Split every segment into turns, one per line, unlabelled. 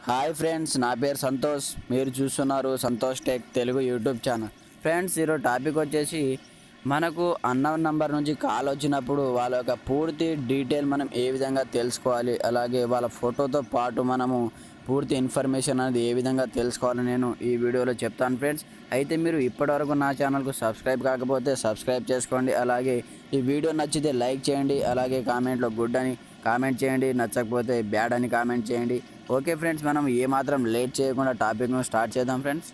Hi friends నా పేరు సంతోష్ మీరు చూస్తున్నారు Santosh tech Telugu YouTube channel friends ఈరోజు టాపిక్ వచ్చేసి మనకు అన్నవన్ నంబర్ నుంచి కాల్ వచ్చినప్పుడు వాళ్ళ యొక్క పూర్తి డీటెయిల్ మనం ఏ విధంగా తెలుసుకోవాలి అలాగే వాళ్ళ ఫోటోతో పాటు మనము పూర్తి ఇన్ఫర్మేషన్ అనేది ఏ విధంగా తెలుసుకోవాలని నేను ఈ వీడియోలో చెప్తాను ఫ్రెండ్స్ అయితే మీరు ఇప్పటివరకు నా ఛానల్కు సబ్స్క్రైబ్ కాకపోతే సబ్స్క్రైబ్ చేసుకోండి అలాగే ఈ వీడియో నచ్చితే లైక్ చేయండి అలాగే కామెంట్లో గుడ్ అని కామెంట్ చేయండి నచ్చకపోతే బ్యాడ్ అని కామెంట్ చేయండి ఓకే ఫ్రెండ్స్ మనం ఏమాత్రం లేట్ చేయకుండా టాపిక్ను స్టార్ట్ చేద్దాం ఫ్రెండ్స్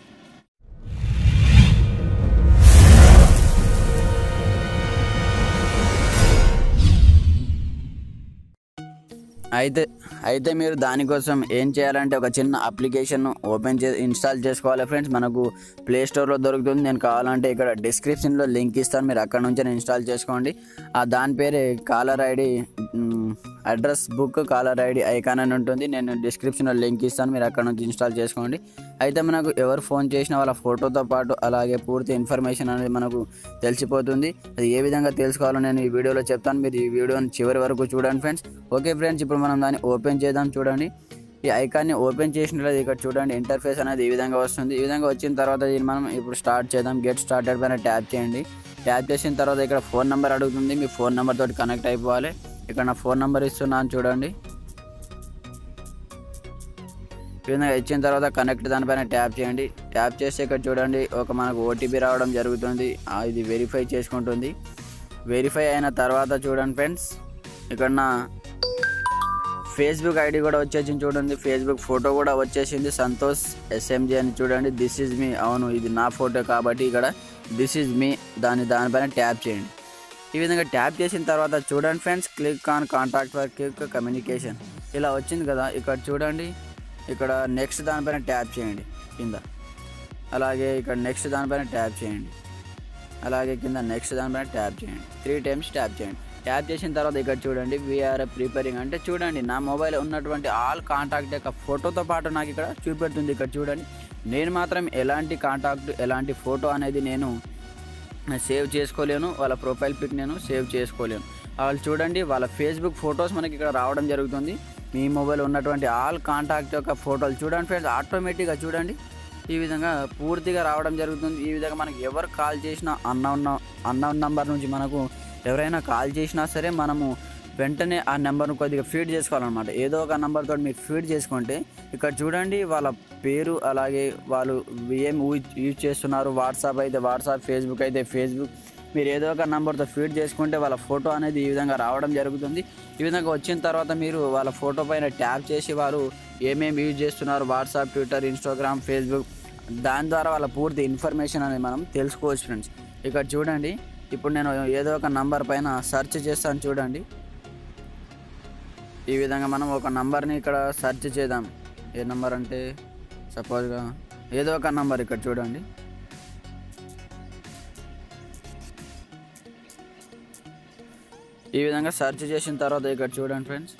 అయితే అయితే మీరు దానికోసం ఏం చేయాలంటే ఒక చిన్న అప్లికేషన్ ఓపెన్ చే ఇన్స్టాల్ చేసుకోవాలి ఫ్రెండ్స్ మనకు ప్లే స్టోర్లో దొరుకుతుంది నేను కావాలంటే ఇక్కడ డిస్క్రిప్షన్లో లింక్ ఇస్తాను మీరు అక్కడ నుంచి ఇన్స్టాల్ చేసుకోండి ఆ దాని పేరే caller ID address book caller ID icon అని ఉంటుంది నేను డిస్క్రిప్షన్లో లింక్ ఇస్తాను మీరు అక్కడ నుంచి ఇన్స్టాల్ చేసుకోండి అయితే మనకు ఎవరు ఫోన్ చేసినా వాళ్ళ ఫోటోతో పాటు అలాగే పూర్తి ఇన్ఫర్మేషన్ అనేది మనకు తెలిసిపోతుంది అది ఏ విధంగా తెలుసుకోవాలో నేను ఈ వీడియోలో చెప్తాను మీరు ఈ వీడియోని చివరి వరకు చూడండి ఫ్రెండ్స్ ఓకే ఫ్రెండ్స్ ఇప్పుడు మనం దాన్ని ఓపెన్ చేద్దాం చూడండి ఈ ఐకాన్ని ఓపెన్ చేసినట్లయితే ఇక్కడ చూడండి ఇంటర్ఫేస్ అనేది ఈ విధంగా వస్తుంది ఈ విధంగా వచ్చిన తర్వాత దీన్ని మనం ఇప్పుడు స్టార్ట్ చేద్దాం గెట్ స్టార్టెడ్ పైన ట్యాప్ చేయండి ట్యాప్ చేసిన తర్వాత ఇక్కడ ఫోన్ నెంబర్ అడుగుతుంది మీ ఫోన్ నెంబర్ తోటి కనెక్ట్ అయిపోవాలి ఇక్కడ నా ఫోన్ నెంబర్ ఇస్తున్నాను చూడండి ఈ విధంగా ఇచ్చిన తర్వాత కనెక్ట్ దానిపైన ట్యాప్ చేయండి ట్యాప్ చేస్తే ఇక్కడ చూడండి ఒక మనకు ఓటీపీ రావడం జరుగుతుంది ఆ, ఇది వెరిఫై చేసుకుంటుంది వెరిఫై అయిన తర్వాత చూడండి ఫ్రెండ్స్ ఇక్కడ నా ఫేస్బుక్ ఐడి కూడా వచ్చేసింది చూడండి ఫేస్బుక్ ఫోటో కూడా వచ్చేసింది సంతోష్ ఎస్ఎంజీ అని చూడండి దిస్ ఈజ్ మీ అవును ఇది నా ఫోటో కాబట్టి ఇక్కడ దిస్ ఈజ్ మీ దాని దానిపైన ట్యాప్ చేయండి ఈ విధంగా ట్యాప్ చేసిన తర్వాత చూడండి friends click on contact for click communication ఇలా వచ్చింది కదా ఇక్కడ చూడండి ఇక్కడ నెక్స్ట్ దానిపైన ట్యాప్ చేయండి కింద అలాగే ఇక్కడ నెక్స్ట్ దానిపైన ట్యాప్ చేయండి అలాగే కింద నెక్స్ట్ దానిపైన ట్యాప్ చేయండి త్రీ టైమ్స్ ట్యాప్ చేయండి ట్యాప్ చేసిన తర్వాత ఇక్కడ చూడండి వీఆర్ ప్రిపేరింగ్ అంటే చూడండి నా మొబైల్ ఉన్నటువంటి ఆల్ కాంటాక్ట్ యొక్క ఫోటోతో పాటు నాకు ఇక్కడ చూపెడుతుంది ఇక్కడ చూడండి నేను మాత్రం ఎలాంటి కాంటాక్ట్ ఎలాంటి ఫోటో అనేది నేను సేవ్ చేసుకోలేను వాళ్ళ ప్రొఫైల్ పిక్ నేను సేవ్ చేసుకోలేను వాళ్ళు చూడండి వాళ్ళ ఫేస్బుక్ ఫొటోస్ మనకి ఇక్కడ రావడం జరుగుతుంది మీ మొబైల్ ఉన్నటువంటి ఆల్ కాంటాక్ట్ యొక్క ఫోటోలు చూడండి ఫ్రెండ్స్ ఆటోమేటిక్గా చూడండి ఈ విధంగా పూర్తిగా రావడం జరుగుతుంది ఈ విధంగా మనకి ఎవరు కాల్ చేసినా అన్నౌన్ అన్నౌన్ నంబర్ నుంచి మనకు ఎవరైనా కాల్ చేసినా సరే మనము వెంటనే ఆ నెంబర్ను కొద్దిగా ఫీడ్ చేసుకోవాలన్నమాట ఏదో ఒక నెంబర్ తోటి మీరు ఫీడ్ చేసుకుంటే ఇక్కడ చూడండి వాళ్ళ పేరు అలాగే వాళ్ళు ఏం యూజ్ యూజ్ చేస్తున్నారు వాట్సాప్ అయితే వాట్సాప్ ఫేస్బుక్ అయితే ఫేస్బుక్ మీరు ఏదో ఒక నెంబర్తో ఫీడ్ చేసుకుంటే వాళ్ళ ఫోటో అనేది ఈ విధంగా రావడం జరుగుతుంది ఈ విధంగా వచ్చిన తర్వాత మీరు వాళ్ళ ఫోటో పైన ట్యాప్ చేసి వారు ఏమేమి యూజ్ చేస్తున్నారు వాట్సాప్ ట్విట్టర్ ఇన్స్టాగ్రామ్ ఫేస్బుక్ దాని ద్వారా వాళ్ళ పూర్తి ఇన్ఫర్మేషన్ అనేది మనం తెలుసుకోవచ్చు ఫ్రెండ్స్ ఇక్కడ చూడండి ఇప్పుడు నేను ఏదో ఒక నంబర్ పైన సెర్చ్ చేస్తాను చూడండి ఈ విధంగా మనం ఒక నంబర్ని ఇక్కడ సెర్చ్ చేద్దాం ఏ నంబర్ అంటే సపోజ్గా ఏదో ఒక నంబర్ ఇక్కడ చూడండి ఈ విధంగా సెర్చ్ చేసిన తర్వాత ఇక్కడ చూడండి ఫ్రెండ్స్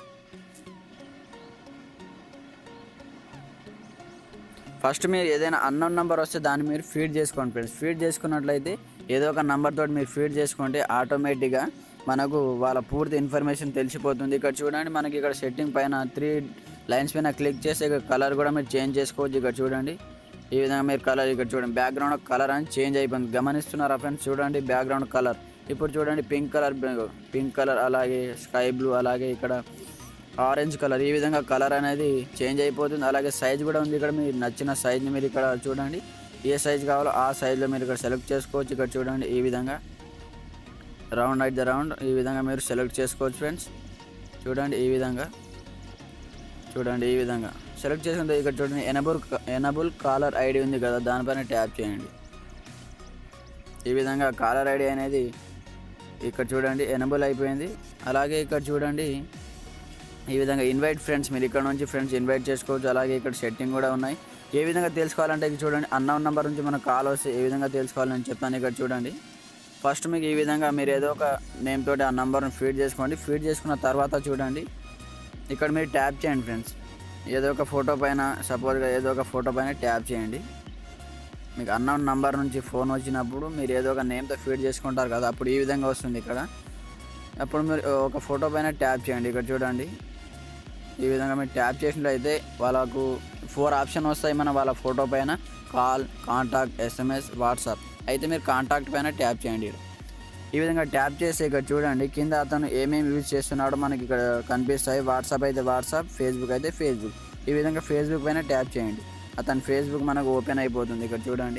ఫస్ట్ మీరు ఏదైనా అన్నోన్ నెంబర్ వస్తే దాన్ని మీరు ఫీడ్ చేసుకోండి ఫ్రెండ్స్ ఫీడ్ చేసుకున్నట్లయితే ఏదో ఒక నెంబర్ తోటి మీరు ఫీడ్ చేసుకుంటే ఆటోమేటిక్గా మనకు వాళ్ళ పూర్తి ఇన్ఫర్మేషన్ తెలిసిపోతుంది ఇక్కడ చూడండి మనకి ఇక్కడ సెట్టింగ్ పైన త్రీ లైన్స్ పైన క్లిక్ చేసి ఇక్కడ కలర్ కూడా మీరు చేంజ్ చేసుకోవచ్చు ఇక్కడ చూడండి ఈ విధంగా మీరు కలర్ ఇక్కడ చూడండి బ్యాక్గ్రౌండ్ కలర్ అని చేంజ్ అయిపోయింది గమనిస్తున్నారా ఫ్రెండ్స్ చూడండి బ్యాక్గ్రౌండ్ కలర్ ఇప్పుడు చూడండి పింక్ కలర్ పింక్ కలర్ అలాగే స్కై బ్లూ అలాగే ఇక్కడ ఆరెంజ్ కలర్ ఈ విధంగా కలర్ అనేది చేంజ్ అయిపోతుంది అలాగే సైజ్ కూడా ఉంది ఇక్కడ మీరు నచ్చిన సైజ్ని మీరు ఇక్కడ చూడండి ఏ సైజ్ కావాలో ఆ సైజ్లో మీరు ఇక్కడ సెలెక్ట్ చేసుకోవచ్చు ఇక్కడ చూడండి ఈ విధంగా రౌండ్ అయితే రౌండ్ ఈ విధంగా మీరు సెలెక్ట్ చేసుకోవచ్చు ఫ్రెండ్స్ చూడండి ఈ విధంగా చూడండి ఈ విధంగా సెలెక్ట్ చేసుకుంటే ఇక్కడ చూడండి ఎనబుల్ ఎనబుల్ కాలర్ ఐడి ఉంది కదా దానిపైన ట్యాప్ చేయండి ఈ విధంగా కాలర్ ఐడి అనేది ఇక్కడ చూడండి ఎనబుల్ అయిపోయింది అలాగే ఇక్కడ చూడండి ఈ విధంగా ఇన్వైట్ ఫ్రెండ్స్ మీరు ఇక్కడ నుంచి ఫ్రెండ్స్ ఇన్వైట్ చేసుకోవచ్చు అలాగే ఇక్కడ సెట్టింగ్ కూడా ఉన్నాయి ఏ విధంగా తెలుసుకోవాలంటే ఇక్కడ చూడండి అన్నౌన్ నెంబర్ నుంచి మనకు కాల్ వస్తే ఏ విధంగా తెలుసుకోవాలని చెప్తాను ఇక్కడ చూడండి ఫస్ట్ మీకు ఈ విధంగా మీరు ఏదో ఒక నేమ్ తోటి ఆ నెంబర్ని ఫీడ్ చేసుకోండి ఫీడ్ చేసుకున్న తర్వాత చూడండి ఇక్కడ మీరు ట్యాప్ చేయండి ఫ్రెండ్స్ ఏదో ఒక ఫోటో పైన సపోజ్గా ఏదో ఒక ఫోటో పైన ట్యాప్ చేయండి మీకు అన్నౌన్ నంబర్ నుంచి ఫోన్ వచ్చినప్పుడు మీరు ఏదో ఒక నేమ్తో ఫీడ్ చేసుకుంటారు కదా అప్పుడు ఈ విధంగా వస్తుంది ఇక్కడ అప్పుడు మీరు ఒక ఫోటో పైన ట్యాప్ చేయండి ఇక్కడ చూడండి ఈ విధంగా మీరు ట్యాప్ చేసినట్లయితే వాళ్ళకు ఫోర్ ఆప్షన్ వస్తాయి మన వాళ్ళ ఫోటో పైన కాల్ కాంటాక్ట్ ఎస్ఎంఎస్ వాట్సాప్ అయితే మీరు కాంటాక్ట్ పైన ట్యాప్ చేయండి ఈడ. ఈ విధంగా ట్యాప్ చేసి ఇక్కడ చూడండి కింద అతను ఏమేమి యూజ్ చేస్తున్నాడో మనకి ఇక్కడ కనిపిస్తాయి వాట్సాప్ అయితే వాట్సాప్ ఫేస్బుక్ అయితే ఫేస్బుక్ ఈ విధంగా ఫేస్బుక్ పైన ట్యాప్ చేయండి అతని ఫేస్బుక్ మనకు ఓపెన్ అయిపోతుంది ఇక్కడ చూడండి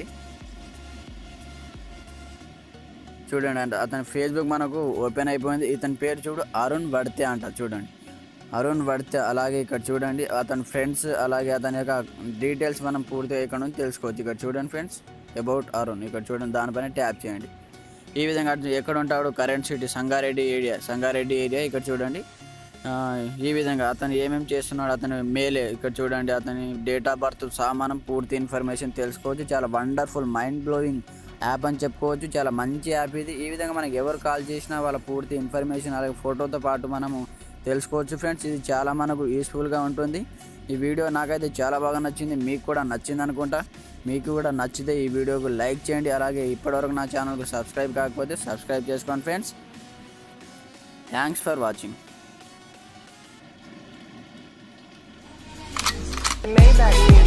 చూడండి అంటే అతని ఫేస్బుక్ మనకు ఓపెన్ అయిపోయింది ఇతని పేరు చూడు అరుణ్ వడితే అంట చూడండి అరుణ్ వడితే అలాగే ఇక్కడ చూడండి అతని ఫ్రెండ్స్ అలాగే అతని యొక్క డీటెయిల్స్ మనం పూర్తిగా ఇక్కడ నుంచి తెలుసుకోవచ్చు ఇక్కడ చూడండి ఫ్రెండ్స్ అబౌట్ అరుణ్ ఇక్కడ చూడండి దానిపైన ట్యాప్ చేయండి ఈ విధంగా అతను ఎక్కడ ఉంటాడు current city Sangareddy area Sangareddy area ఇక్కడ చూడండి ఆ, ఈ విధంగా అతను ఏమేమి చేస్తున్నాడు అతని మేలే ఇక్కడ చూడండి అతని డేట్ ఆఫ్ బర్త్ సహా మనం పూర్తి ఇన్ఫర్మేషన్ తెలుసుకోవచ్చు చాలా వండర్ఫుల్ మైండ్ బ్లోయింగ్ యాప్ అని చెప్పుకోవచ్చు చాలా మంచి యాప్ ఇది ఈ విధంగా మనకి ఎవరు కాల్ చేసినా వాళ్ళ పూర్తి ఇన్ఫర్మేషన్ అలాగే ఫోటోతో పాటు మనము తెలుసుకోవచ్చు ఫ్రెండ్స్ ఇది చాలా మనకు యూస్ఫుల్గా ఉంటుంది ఈ వీడియో నాకైతే చాలా బాగా నచ్చింది మీకు కూడా నచ్చింది అనుకుంటా మీకు కూడా నచ్చితే ఈ వీడియోకు లైక్ చేయండి అలాగే ఇప్పటివరకు నా ఛానల్కు సబ్స్క్రైబ్ కాకపోతే సబ్స్క్రైబ్ చేసుకోండి friends thanks for watching
Maybach music.